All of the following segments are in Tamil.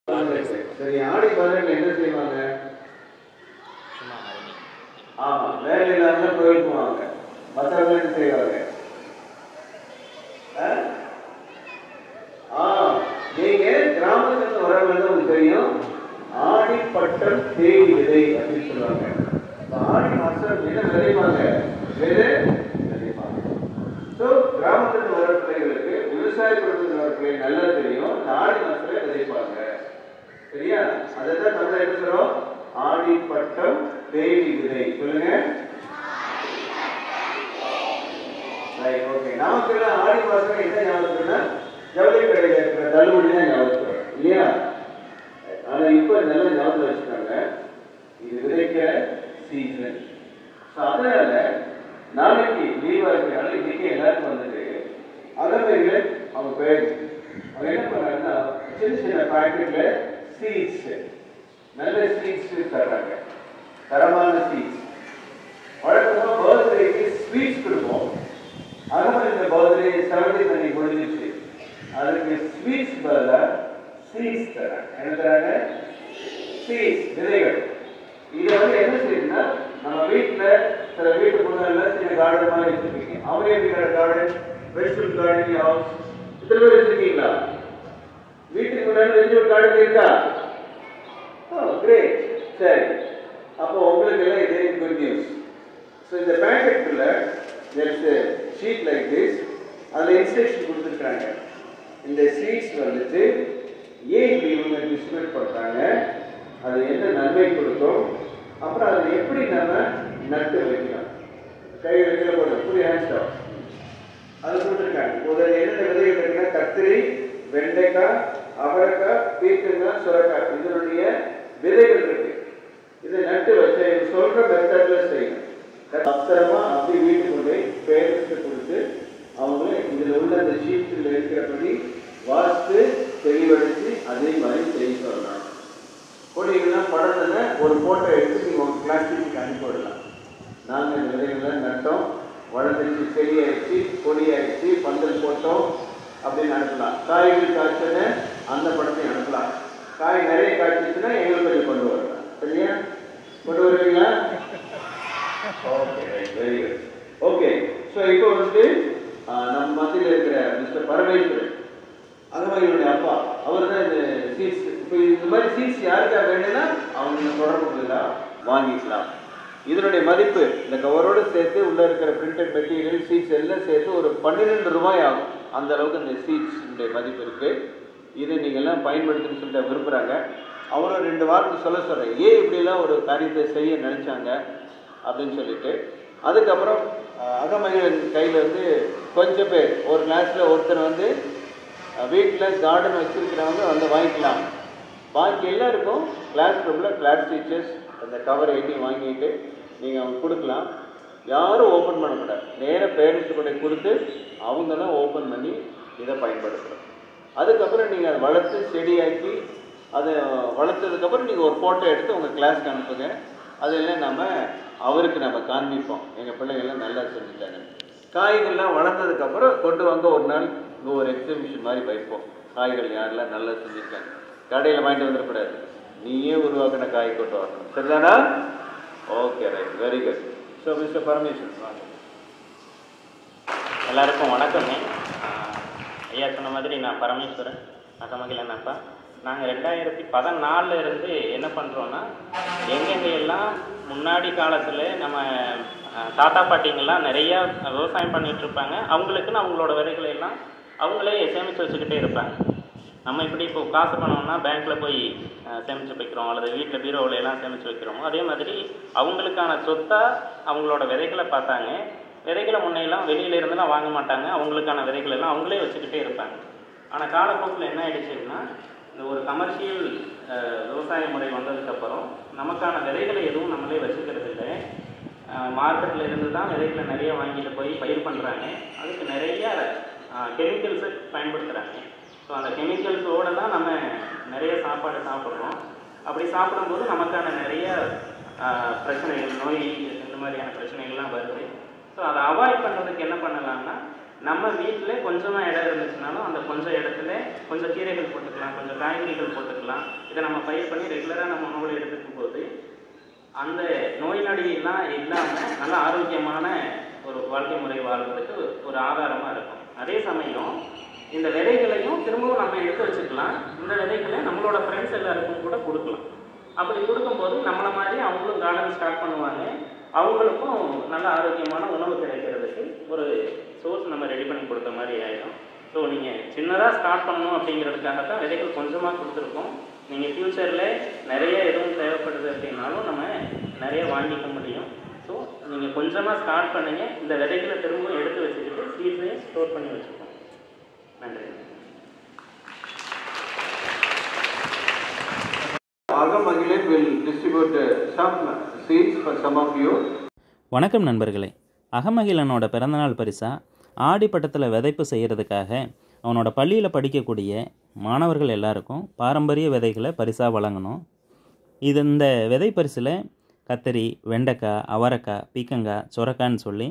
சரி ஆடி பதினெட்டுல என்ன செய்வாங்க ஆமா வேலை இல்லாம கோயில் போவாங்க மற்றவங்க என்ன செய்வாங்க ஆ? ஆ, நீங்க கிராமத்துல இருந்து வரவங்க உங்களுக்கு தெரியும் ஆடி பட்டம் தேடி விதை அப்படின்னு சொல்லுவாங்க இப்ப ஆடி மாசம் என்ன விதைப்பாங்க விதை விதைப்பாங்க ஸோ கிராமத்துல வர பிள்ளைகளுக்கு விவசாய குடும்பத்தில் வர பிள்ளை நல்லா தெரியும் இந்த ஆடி மாசத்துல விதைப்பாங்க சரியா அதைத்தான் தமிழ் என்ன சொல்றோம் ஆடி பட்டம் தேடி விதை சொல்லுங்க ரைட் ஓகே நமக்கெல்லாம் ஆடி மாசம் என்ன ஞாபகத்துக்குன்னா ஜவுளி கடையில் இருக்கிற தள்ளுபடி தான் ஞாபகத்துக்கு வரும். இல்லையா ஆனா இப்ப நல்ல ஞாபகம் வச்சுக்காங்க இது விதைக்கிற சீசன் ஸோ அதனால நாளைக்கு லீவா இருக்கிறனால இன்னைக்கு எல்லாருக்கும் வந்துட்டு அகமையில அவங்க பேர் அவங்க என்ன பண்ணாங்கன்னா சின்ன சின்ன பாக்கெட்ல சீட்ஸ் நல்ல சீட்ஸ் தர்றாங்க தரமான சீட்ஸ் வழக்கமாக பர்த்டேக்கு ஸ்வீட்ஸ் கொடுப்போம் அதனால இந்த பர்த்டே செவன்டீன் அன்னைக்கு முடிஞ்சிச்சு அதுக்கு ஸ்வீட்ஸ் பதிலாக சீட்ஸ் தராங்க என்ன தராங்க சீட்ஸ் விதைகள் இதை வந்து என்ன செய்யுதுன்னா நம்ம வீட்டில் சில வீட்டு முன்னால சில கார்டன் மாதிரி வச்சிருக்கீங்க அவரே இருக்கிற கார்டன் வெஜிடபிள் கார்டன் ஹவுஸ் இத்தனை பேர் வச்சிருக்கீங்களா வீட்டுக்கு முன்னாடி வெஜிடபிள் கார்டன் இருக்கா ஓ கிரேட் சரி அப்போ உங்களுக்கு எல்லாம் இதே குட் நியூஸ் ஸோ இந்த பேக்கெட்டுக்குள்ள there's a sheet like this அதில் இன்ஸ்ட்ரக்ஷன் கொடுத்துருக்காங்க இந்த சீட்ஸ் வந்துட்டு ஏன் இப்படி இவங்க டிஸ்ட்ரிபியூட் பண்ணுறாங்க அது என்ன நன்மை கொடுக்கும் அப்புறம் அதை எப்படி நம்ம நட்டு வைக்கலாம் கை வைக்கல போட புரிய ஹேண்ட் ஸ்டாப் அது கொடுத்துருக்காங்க ஒரு என்னென்ன விதைகள் இருக்குன்னா கத்திரி வெண்டைக்காய் அவரைக்காய் பீக்கங்காய் சுரக்காய் இதனுடைய விதைகள் இருக்கு இதை நட்டு வச்ச இது சொல்ற மெத்தட்ல செய்யணும் பத்திரமா அப்படி வீட்டுக்கு கொண்டு போய் பேரண்ட்ஸ்க்கு கொடுத்து அவங்க இதுல உள்ள அந்த ஷீட்ல இருக்கிறபடி வாசித்து தெளிவடைச்சு அதே மாதிரி செய்ய சொல்லலாம் கொடிகள்லாம் படர்ந்ததை ஒரு போட்டோ எடுத்து நீங்கள் உங்கள் கிளாஸ் டீச்சருக்கு அனுப்பி விடலாம் நாங்கள் இந்த விதைகளை நட்டோம் வளர்ந்துச்சு செடி ஆயிடுச்சு கொடி ஆயிடுச்சு பந்தல் போட்டோம் அப்படின்னு அனுப்பலாம் காய்கள் காய்ச்சதை அந்த படத்தையும் அனுப்பலாம் காய் நிறைய காய்ச்சிச்சுன்னா எங்களுக்கு கொஞ்சம் கொண்டு வரலாம் சரியா கொண்டு வருவீங்களா okay right very good okay so இப்போ வந்து ஆஹ், நம்ம மத்தியில் இருக்கிற மிஸ்டர் பரமேஸ்வரன் அகமகிலுடைய அப்பா அவர் தான் இந்த சீட்ஸ் இப்போ இந்த மாதிரி சீட்ஸ் யாருக்கா வேணும்னா அவங்க தொடர்பு கொள்ளலாம் வாங்கிக்கலாம் இதனுடைய மதிப்பு இந்த கவரோடு சேர்த்து உள்ள இருக்கிற பிரிண்டட் மெட்டீரியல் சீட்ஸ் எல்லாம் சேர்த்து ஒரு பன்னிரெண்டு ரூபாய் ஆகும் அந்த அளவுக்கு இந்த சீட்ஸ் மதிப்பு இருக்கு இதை நீங்க எல்லாம் பயன்படுத்தணும்னு சொல்லிட்டு விரும்புறாங்க அவரும் ரெண்டு வார்த்தை சொல்ல சொல்றேன் ஏன் இப்படிலாம் ஒரு காரியத்தை செய்ய நினைச்சாங்க அப்படின்னு சொல்லிட்டு அதுக்கப்புறம் அஹ், அகமகிழன் கையில் வந்து கொஞ்சம் பேர் ஒரு கிளாஸில் ஒருத்தர் வந்து வீட்டில் கார்டன் வச்சிருக்கிறவங்க வந்து வாங்கிக்கலாம் பாக்கி எல்லாருக்கும் கிளாஸ் ரூமில் கிளாஸ் டீச்சர்ஸ் அந்த கவர் எண்ணி வாங்கிட்டு நீங்கள் அவங்க கொடுக்கலாம் யாரும் ஓப்பன் பண்ணக்கூடாது நேராக பேரண்ட்ஸ் கொண்டு கொடுத்து அவங்க தான் ஓப்பன் பண்ணி இதை பயன்படுத்தணும் அதுக்கப்புறம் நீங்கள் அதை வளர்த்து செடியாக்கி அதை வளர்த்ததுக்கப்புறம் நீங்கள் ஒரு ஃபோட்டோ எடுத்து உங்கள் கிளாஸ்க்கு அனுப்புங்க அதெல்லாம் நம்ம அவருக்கு நம்ம காண்பிப்போம் எங்கள் பிள்ளைங்கள்லாம் நல்லா செஞ்சுட்டாங்க காய்கள்லாம் வளர்ந்ததுக்கப்புறம் கொண்டு வாங்க ஒரு நாள் இங்கே ஒரு எக்ஸிபிஷன் மாதிரி வைப்போம் காய்கள் யாரெல்லாம் நல்லா செஞ்சுருக்காங்க கடையில் வாங்கிட்டு வந்துடக்கூடாது நீயே உருவாக்கின காய் கொண்டு வரணும் சரிதானா okay right very good so mister Parameswaran வாங்க எல்லாருக்கும் வணக்கங்க ஆஹ் ஐயா சொன்ன மாதிரி நான் பரமேஸ்வரன் அகமகிலன் அப்பா நாங்கள் ரெண்டாயிரத்தி பதினாலில் இருந்து என்ன பண்ணுறோன்னா எங்கெங்க எல்லாம் முன்னாடி காலத்தில் நம்ம ஆஹ், தாத்தா பாட்டிங்கெல்லாம் நிறையா விவசாயம் பண்ணிட்டு இருப்பாங்க அவங்களுக்குன்னு அவங்களோட விதைகளை எல்லாம் அவங்களே சேமித்து வச்சுக்கிட்டே இருப்பாங்க நம்ம இப்படி இப்போ காசு பணம்னா பேங்க்கில் போய் ஆஹ், சேமிச்சு வைக்கிறோம் அல்லது வீட்டில் பீரோவில் எல்லாம் சேமித்து வைக்கிறோமோ அதே மாதிரி அவங்களுக்கான சொத்தாக அவங்களோட விதைகளை பார்த்தாங்க விதைகளை முன்னையெல்லாம் வெளியில இருந்தெல்லாம் வாங்க மாட்டாங்க அவங்களுக்கான விதைகள் எல்லாம் அவங்களே வச்சுக்கிட்டே இருப்பாங்க ஆனால் காலப்போக்கில் என்ன ஆயிடுச்சுன்னா இந்த ஒரு கமர்ஷியல் விவசாய முறை வந்ததுக்கப்புறம் நமக்கான விதைகளை எதுவும் நம்மளே வச்சுக்கிறது இல்லை மார்க்கெட்டில் இருந்து தான் விதைகளை நிறைய வாங்கிட்டு போய் பயிர் பண்ணுறாங்க அதுக்கு நிறைய கெமிக்கல்ஸை பயன்படுத்துகிறாங்க ஸோ அந்த கெமிக்கல்ஸோடு தான் நம்ம நிறைய சாப்பாடு சாப்பிட்றோம் அப்படி சாப்பிடும்போது நமக்கான நிறைய ஆஹ், பிரச்சனைகள் நோய் இந்த மாதிரியான பிரச்சனைகள்லாம் வருது ஸோ அதை அவாய்ட் பண்ணுறதுக்கு என்ன பண்ணலாம்னா நம்ம வீட்டில் கொஞ்சமாக இடம் இருந்துச்சுனாலும் அந்த கொஞ்சம் இடத்துல கொஞ்சம் கீரைகள் போட்டுக்கலாம் கொஞ்சம் காய்கறிகள் போட்டுக்கலாம் இதை நம்ம பயிர் பண்ணி ரெகுலராக நம்ம உணவில் எடுத்துக்கும் போது அந்த நோய் நொடியெல்லாம் இல்லாமல் நல்ல ஆரோக்கியமான ஒரு வாழ்க்கை முறை வாழ்வதற்கு ஒரு ஆதாரமாக இருக்கும் அதே சமயம் இந்த விதைகளையும் திரும்பவும் நம்ம எடுத்து வச்சுக்கலாம் இந்த விதைகளை நம்மளோட ஃப்ரெண்ட்ஸ் எல்லாருக்கும் கூட கொடுக்கலாம் அப்படி கொடுக்கும்போது நம்மளை மாதிரி அவங்களும் கார்டன் ஸ்டார்ட் பண்ணுவாங்க அவங்களுக்கும் நல்ல ஆரோக்கியமான உணவு கிடைக்கிறதுக்கு ஒரு சோர்ஸ் நம்ம ரெடி பண்ணி கொடுத்த மாதிரி ஆயிடும் ஸோ நீங்கள் சின்னதாக ஸ்டார்ட் பண்ணணும் அப்படிங்கிறதுக்காக தான் விதைகள் கொஞ்சமாக கொடுத்துருக்கோம் நீங்கள் ஃப்யூச்சரில் நிறைய எதுவும் தேவைப்படுது அப்படின்னாலும் நம்ம நிறைய வாங்கிக்க முடியும் ஸோ நீங்கள் கொஞ்சமாக ஸ்டார்ட் பண்ணுங்க இந்த விதைகளை திரும்பவும் எடுத்து வச்சுக்கிட்டு சீட்ஸையும் ஸ்டோர் பண்ணி வச்சுக்கோங்க நன்றி Agamagilin will distribute uh, some seeds for some of you. வணக்கம் நண்பர்களே அகமகிலனோட பிறந்தநாள் பரிசாக ஆடிப்பட்டத்தில் விதைப்பு செய்கிறதுக்காக அவனோட பள்ளியில் படிக்கக்கூடிய மாணவர்கள் எல்லாருக்கும் பாரம்பரிய விதைகளை பரிசாக வழங்கணும் இது இந்த விதை பரிசில் கத்தரி வெண்டைக்காய் அவரைக்காய் பீக்கங்காய் சுரக்கான்னு சொல்லி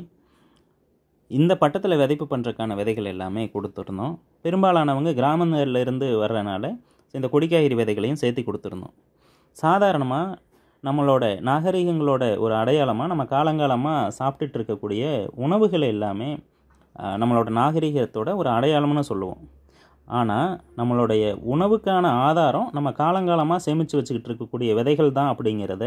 இந்த பட்டத்தில் விதைப்பு பண்ணுறதுக்கான விதைகள் எல்லாமே கொடுத்துருந்தோம் பெரும்பாலானவங்க கிராமங்கள்ல இருந்து வர்றனால இந்த கொடிக்காய்கறி விதைகளையும் சேர்த்து கொடுத்துருந்தோம் சாதாரணமாக நம்மளோட நாகரிகங்களோட ஒரு அடையாளமாக நம்ம காலங்காலமாக சாப்பிட்டுட்டு இருக்கக்கூடிய உணவுகள் எல்லாமே ஆஹ், நம்மளோட நாகரிகத்தோட ஒரு அடையாளம்னு சொல்லுவோம் ஆனால் நம்மளுடைய உணவுக்கான ஆதாரம் நம்ம காலங்காலமாக சேமித்து வச்சுக்கிட்டு இருக்கக்கூடிய விதைகள் தான் அப்படிங்கிறத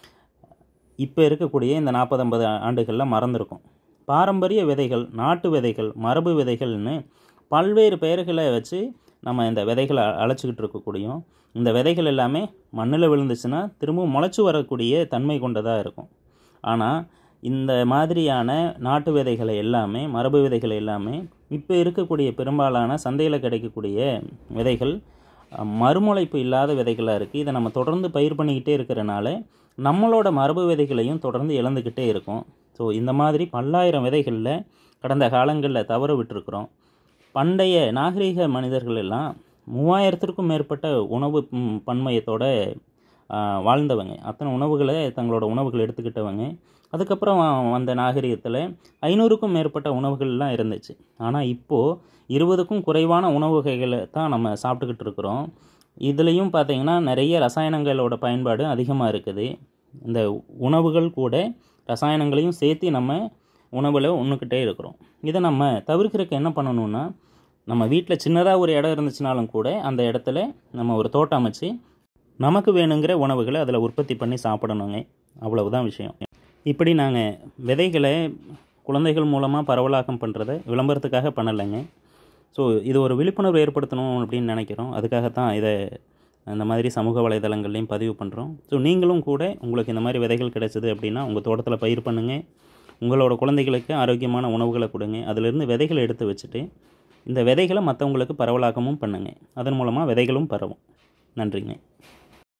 இப்போ இருக்கக்கூடிய இந்த நாற்பது ஐம்பது ஆண்டுகளில் மறந்துருக்கும் பாரம்பரிய விதைகள் நாட்டு விதைகள் மரபு விதைகள்னு பல்வேறு பெயர்களை வச்சு நம்ம இந்த விதைகளை அழைச்சிக்கிட்டு இருக்கக்கூடியும் இந்த விதைகள் எல்லாமே மண்ணில் விழுந்துச்சுன்னா திரும்பவும் முளைச்சி வரக்கூடிய தன்மை கொண்டதாக இருக்கும் ஆனால் இந்த மாதிரியான நாட்டு விதைகளை எல்லாமே மரபு விதைகள் எல்லாமே இப்போ இருக்கக்கூடிய பெரும்பாலான சந்தையில் கிடைக்கக்கூடிய விதைகள் அஹ், மறுமுளைப்பு இல்லாத விதைகளாக இருக்குது இதை நம்ம தொடர்ந்து பயிர் பண்ணிக்கிட்டே இருக்கிறனால நம்மளோட மரபு விதைகளையும் தொடர்ந்து இழந்துக்கிட்டே இருக்கும் ஸோ இந்த மாதிரி பல்லாயிரம் விதைகளில் கடந்த காலங்களில் தவற விட்டுருக்குறோம் பண்டைய நாகரீக மனிதர்கள் எல்லாம் மூவாயிரத்திற்கும் மேற்பட்ட உணவு ம், பன்மையத்தோட ஆ, வாழ்ந்தவங்க அத்தனை உணவுகளை தங்களோட உணவுகள் எடுத்துக்கிட்டவங்க அதுக்கப்புறம் வந்த நாகரிகத்தில் ஐநூறுக்கும் மேற்பட்ட உணவுகள்லாம் இருந்துச்சு ஆனால் இப்போது இருபதுக்கும் குறைவான உணவு வகைகளை தான் நம்ம சாப்பிட்டுக்கிட்டு இருக்கிறோம் இதுலேயும் பார்த்தீங்கன்னா நிறைய ரசாயனங்களோட பயன்பாடு அதிகமாக இருக்குது இந்த உணவுகள் கூட ரசாயனங்களையும் சேர்த்து நம்ம உணவில் உண்ணுக்கிட்டே இருக்கிறோம் இதை நம்ம தவிர்க்கிறதுக்கு என்ன பண்ணணும்னா நம்ம வீட்டில் சின்னதாக ஒரு இடம் இருந்துச்சுனாலும் கூட அந்த இடத்துல நம்ம ஒரு தோட்டம் அமைச்சு நமக்கு வேணுங்கிற உணவுகளை அதில் உற்பத்தி பண்ணி சாப்பிடணுங்க அவ்வளவுதான் விஷயம் இப்படி நாங்கள் விதைகளை குழந்தைகள் மூலமாக பரவலாக்கம் பண்ணுறதை விளம்பரத்துக்காக பண்ணலைங்க ஸோ இது ஒரு விழிப்புணர்வு ஏற்படுத்தணும் அப்படின்னு நினைக்கிறோம் அதுக்காகத்தான் இதை இந்த மாதிரி சமூக வலைதளங்கள்லையும் பதிவு பண்ணுறோம் ஸோ நீங்களும் கூட உங்களுக்கு இந்த மாதிரி விதைகள் கிடைச்சது அப்படின்னா உங்கள் தோட்டத்தில் பயிர் பண்ணுங்கள் உங்களோட குழந்தைகளுக்கு ஆரோக்கியமான உணவுகளை கொடுங்க அதிலிருந்து விதைகளை எடுத்து வச்சுட்டு இந்த விதைகளை மற்றவங்களுக்கு பரவலாக்கமும் பண்ணுங்கள் அதன் மூலமாக விதைகளும் பரவும் நன்றிங்க